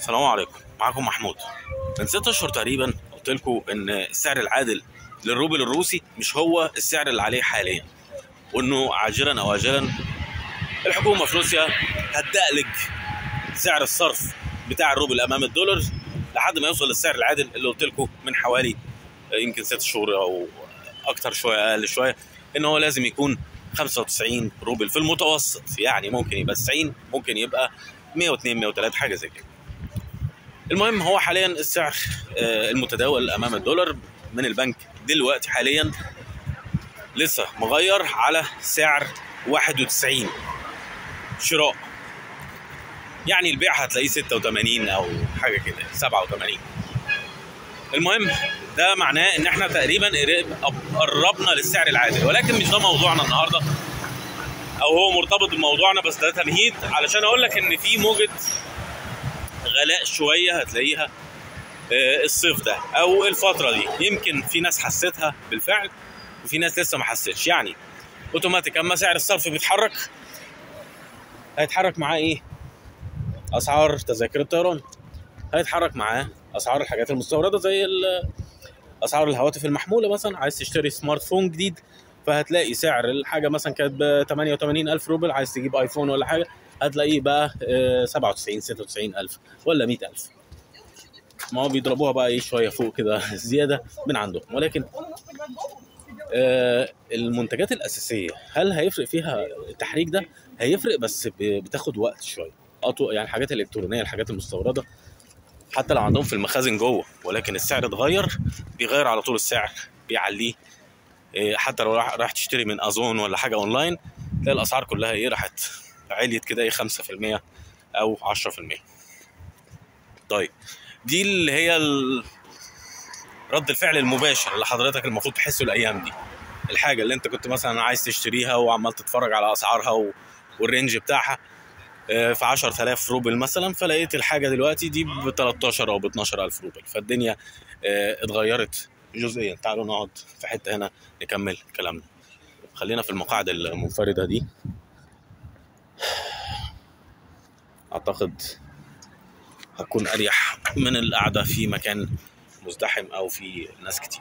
السلام عليكم معاكم محمود من ست اشهر تقريبا قلت لكم ان السعر العادل للروبل الروسي مش هو السعر اللي عليه حاليا وانه عاجلا او اجلا الحكومه في روسيا هتدقلج سعر الصرف بتاع الروبل امام الدولار لحد ما يوصل للسعر العادل اللي قلت لكم من حوالي يمكن ست شهور او اكتر شويه اقل شويه ان هو لازم يكون 95 روبل في المتوسط يعني ممكن يبقى 90 ممكن يبقى 102 103 حاجه زي كده المهم هو حاليا السعر آه، المتداول امام الدولار من البنك دلوقتي حاليا لسه مغير على سعر 91 شراء يعني البيع هتلاقيه 86 او حاجه كده 87 المهم ده معناه ان احنا تقريبا قرب- قربنا للسعر العادل ولكن مش ده موضوعنا النهارده او هو مرتبط بموضوعنا بس ده تمهيد علشان اقول لك ان في موجه غلاء شويه هتلاقيها آه، الصيف ده او الفتره دي يمكن في ناس حستها بالفعل وفي ناس لسه ما حستش يعني اوتوماتيك اما سعر الصرف بيتحرك هيتحرك معاه ايه اسعار تذاكر الطيران هيتحرك معاه اسعار الحاجات المستورده زي ال- اسعار الهواتف المحموله مثلا عايز تشتري سمارت فون جديد فهتلاقي سعر الحاجه مثلا كانت ب 88 الف روبل عايز تجيب ايفون ولا حاجه هتلاقيه بقى آه، 97 96 الف ولا 100 الف ما هو بيضربوها بقى ايه شويه فوق كده زياده من عندهم ولكن آه، المنتجات الاساسيه هل هيفرق فيها التحريك ده هيفرق بس ب- بتاخد وقت شويه أطول يعني الحاجات الالكترونيه الحاجات المستورده حتى لو عندهم في المخازن جوه ولكن السعر اتغير بيغير على طول السعر بيعليه إيه، حتى لو راح راح تشتري من ازون ولا حاجه اونلاين تلاقي الاسعار كلها ايه راحت عليت كده ايه 5% او 10% طيب دي اللي هي ال- رد الفعل المباشر اللي حضرتك المفروض تحسه الايام دي الحاجه اللي انت كنت مثلا عايز تشتريها وعمال تتفرج على اسعارها و... والرينج بتاعها آه، في 10000 روبل مثلا فلقيت الحاجه دلوقتي دي ب 13 او ب 12000 روبل فالدنيا آه، اتغيرت جزئيا تعالوا نقعد في حته هنا نكمل كلامنا خلينا في المقاعد المنفرده دي اعتقد هتكون اريح من القعده في مكان مزدحم او في ناس كتير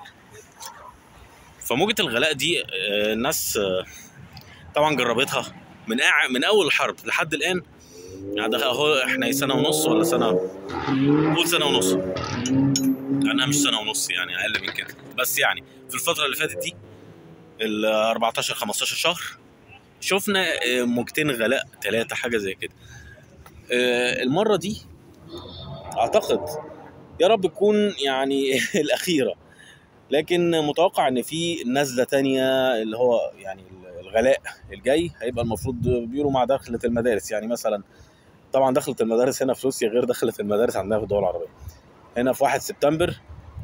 فموجة الغلاء دي آه، الناس آه، طبعا جربتها من أع- من اول الحرب لحد الان يعني ده اهو احنا سنه ونص ولا سنه قول سنه ونص انا مش سنه ونص يعني اقل من كده بس يعني في الفتره اللي فاتت دي ال 14 15 شهر شفنا آه، موجتين غلاء ثلاثه حاجه زي كده آه، المره دي اعتقد يا رب تكون يعني الاخيره لكن متوقع ان في نزله تانية اللي هو يعني الغلاء الجاي هيبقى المفروض بيقولوا مع دخلة المدارس يعني مثلا طبعا دخلة المدارس هنا في روسيا غير دخلة المدارس عندنا في الدول العربية هنا في 1 سبتمبر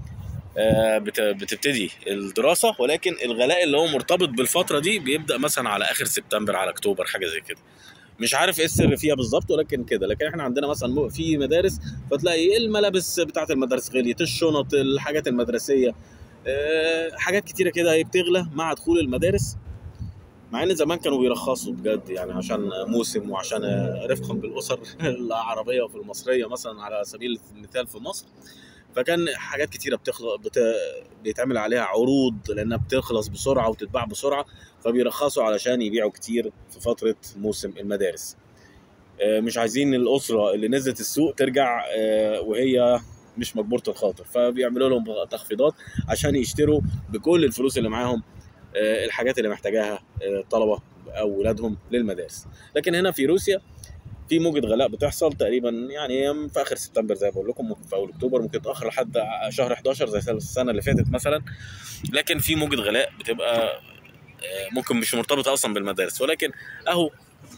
آه، بت- بتبتدي الدراسة ولكن الغلاء اللي هو مرتبط بالفترة دي بيبدأ مثلا على آخر سبتمبر على أكتوبر حاجة زي كده مش عارف ايه السر فيها بالظبط ولكن كده لكن احنا عندنا مثلا مو- في مدارس فتلاقي الملابس بتاعت المدارس غليت الشنط الحاجات المدرسيه آه، حاجات كتيره كده هي بتغلى مع دخول المدارس مع ان زمان كانوا بيرخصوا بجد يعني عشان موسم وعشان آه، رفقا بالاسر العربيه وفي المصريه مثلا على سبيل المثال في مصر فكان حاجات كتيره بتخلص بت... بيتعمل عليها عروض لانها بتخلص بسرعه وتتباع بسرعه فبيرخصوا علشان يبيعوا كتير في فتره موسم المدارس آه، مش عايزين الاسره اللي نزلت السوق ترجع آه، وهي مش مجبوره الخاطر فبيعملوا لهم تخفيضات عشان يشتروا بكل الفلوس اللي معاهم آه، الحاجات اللي محتاجاها آه، الطلبه او ولادهم للمدارس لكن هنا في روسيا في موجة غلاء بتحصل تقريبا يعني في اخر سبتمبر زي ما بقول لكم ممكن في اول اكتوبر ممكن تاخر لحد شهر 11 زي السنه اللي فاتت مثلا لكن في موجة غلاء بتبقى آه، ممكن مش مرتبطه اصلا بالمدارس ولكن اهو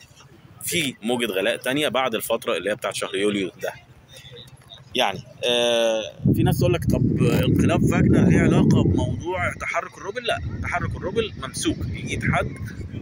في موجة غلاء تانية بعد الفترة اللي هي بتاعت شهر يوليو ده يعني آه في ناس تقول لك طب انقلاب فاجنر ليه علاقة بموضوع تحرك الروبل؟ لا تحرك الروبل ممسوك يجي حد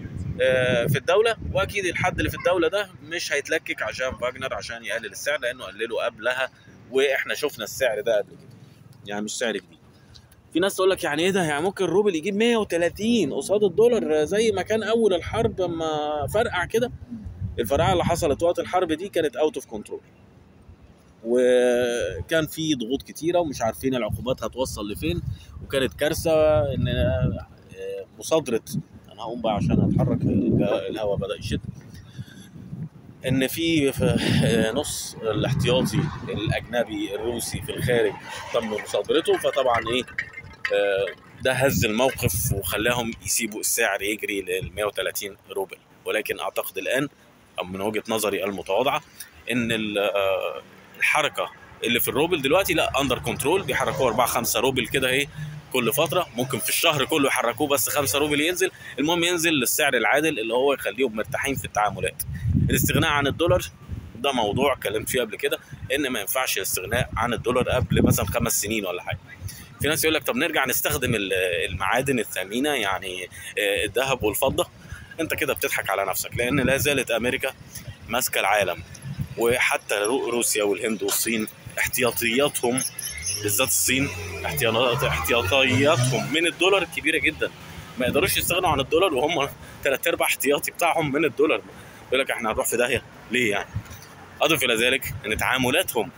آه في الدولة واكيد الحد اللي في الدولة ده مش هيتلكك عشان فاجنر عشان يقلل السعر لانه قلله قبلها واحنا شفنا السعر ده قبل كده يعني مش سعر جديد في ناس تقول لك يعني ايه ده يعني ممكن الروبل يجيب 130 قصاد الدولار زي ما كان اول الحرب اما فرقع كده الفرقعه اللي حصلت وقت الحرب دي كانت اوت اوف كنترول وكان في ضغوط كتيره ومش عارفين العقوبات هتوصل لفين وكانت كارثه ان آه، مصادره انا هقوم بقى عشان اتحرك الهواء بدا يشد ان في في نص الاحتياطي الاجنبي الروسي في الخارج تم مصادرته فطبعا ايه آه، ده هز الموقف وخلاهم يسيبوا السعر يجري لل 130 روبل ولكن اعتقد الان او من وجهه نظري المتواضعه ان ال- آه، الحركه اللي في الروبل دلوقتي لا اندر كنترول بيحركوه 4 5 روبل كده ايه كل فتره ممكن في الشهر كله يحركوه بس 5 روبل ينزل المهم ينزل للسعر العادل اللي هو يخليهم مرتاحين في التعاملات الاستغناء عن الدولار ده موضوع اتكلمت فيه قبل كده ان ما ينفعش الاستغناء عن الدولار قبل مثلا خمس سنين ولا حاجه في ناس يقول لك طب نرجع نستخدم ال- المعادن الثمينه يعني آه، الذهب والفضه انت كده بتضحك على نفسك لان لا زالت امريكا ماسكه العالم وحتى رو- روسيا والهند والصين احتياطياتهم بالذات الصين احتياطات احتياطياتهم من الدولار كبيره جدا ما يقدروش يستغنوا عن الدولار وهم ثلاث ارباع احتياطي بتاعهم من الدولار يقول لك احنا هنروح في داهيه ليه يعني اضف الى ذلك ان تعاملاتهم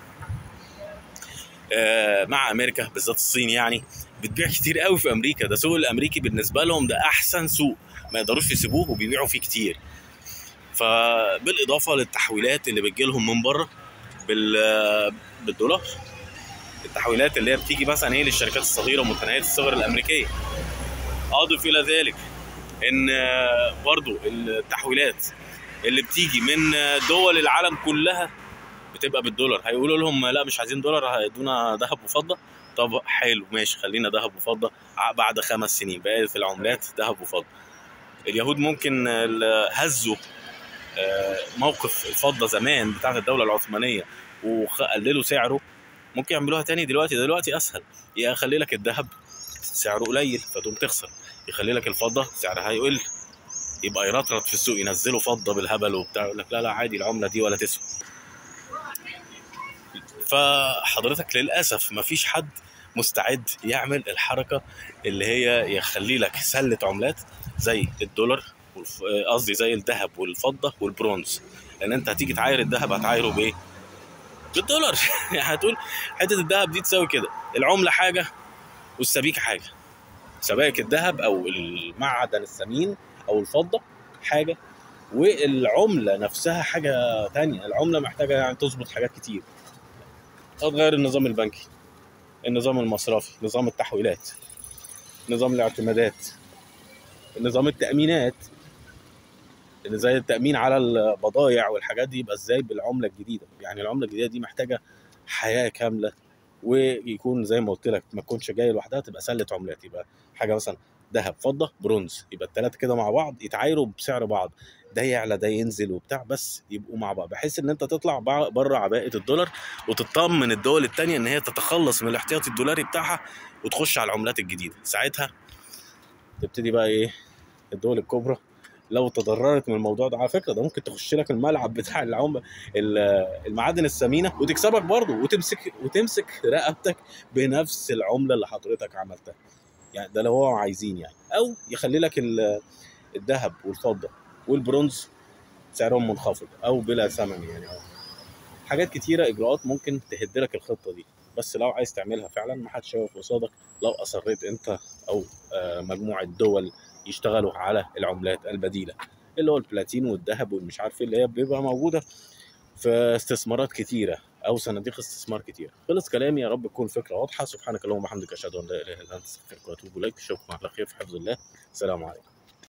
آه، مع امريكا بالذات الصين يعني بتبيع كتير قوي في امريكا ده سوق الامريكي بالنسبه لهم ده احسن سوق ما يقدروش يسيبوه وبيبيعوا فيه كتير فبالاضافه للتحويلات اللي بتجي لهم من بره بال بالدولار التحويلات اللي هي بتيجي مثلا ايه للشركات الصغيره ومتناهيه الصغر الامريكيه اضف الى ذلك ان آه، برضو التحويلات اللي بتيجي من آه، دول العالم كلها بتبقى بالدولار هيقولوا لهم لا مش عايزين دولار هيدونا ذهب وفضه طب حلو ماشي خلينا ذهب وفضه ع- بعد خمس سنين بقت العملات ذهب وفضه اليهود ممكن ال- هزوا آه، موقف الفضه زمان بتاعت الدوله العثمانيه وقللوا سعره ممكن يعملوها تاني دلوقتي دلوقتي اسهل يخلي لك الذهب سعره قليل فتقوم تخسر يخلي لك الفضه سعرها يقل يبقى يرطرط في السوق ينزلوا فضه بالهبل وبتاع يقول لك لا لا عادي العمله دي ولا تسوى فحضرتك للاسف مفيش حد مستعد يعمل الحركه اللي هي يخلي لك سله عملات زي الدولار والف- قصدي زي الذهب والفضه والبرونز لان انت هتيجي تعاير الذهب هتعايره بايه؟ بالدولار يعني هتقول حته الذهب دي تساوي كده العمله حاجه والسبيكه حاجه سبائك الذهب او المعدن الثمين او الفضه حاجه والعمله نفسها حاجه تانية العمله محتاجه يعني تظبط حاجات كتير هتغير النظام البنكي النظام المصرفي نظام التحويلات نظام الاعتمادات نظام التأمينات اللي زي التأمين على البضائع والحاجات دي يبقى ازاي بالعملة الجديدة يعني العملة الجديدة دي محتاجة حياة كاملة ويكون زي ما قلت لك ما تكونش جاية لوحدها تبقى سلة عملات يبقى حاجة مثلا ذهب فضة برونز يبقى الثلاثة كده مع بعض يتعايروا بسعر بعض ده يعلى ده ينزل وبتاع بس يبقوا مع بعض بحيث ان انت تطلع بره عباءة الدولار وتطمن الدول التانية ان هي تتخلص من الاحتياطي الدولاري بتاعها وتخش على العملات الجديدة ساعتها تبتدي بقى ايه الدول الكبرى لو تضررت من الموضوع ده على فكره ده ممكن تخش لك الملعب بتاع العم ال- المعادن الثمينه وتكسبك برضه وتمسك وتمسك رقبتك بنفس العمله اللي حضرتك عملتها يعني ده لو هو عايزين يعني او يخلي لك ال- الذهب والفضه والبرونز سعرهم منخفض او بلا ثمن يعني أو حاجات كتيره اجراءات ممكن تهد لك الخطه دي بس لو عايز تعملها فعلا ما حدش هيقف قصادك لو اصريت انت او آه، مجموعه دول يشتغلوا على العملات البديله اللي هو البلاتين والذهب والمش عارف إيه اللي هي بيبقى موجوده في استثمارات كتيره او صناديق استثمار كتيره خلص كلامي يا رب تكون الفكره واضحه سبحانك اللهم وبحمدك اشهد ان لا اله الا انت استغفرك واتوب اليك اشوفكم على خير في حفظ الله السلام عليكم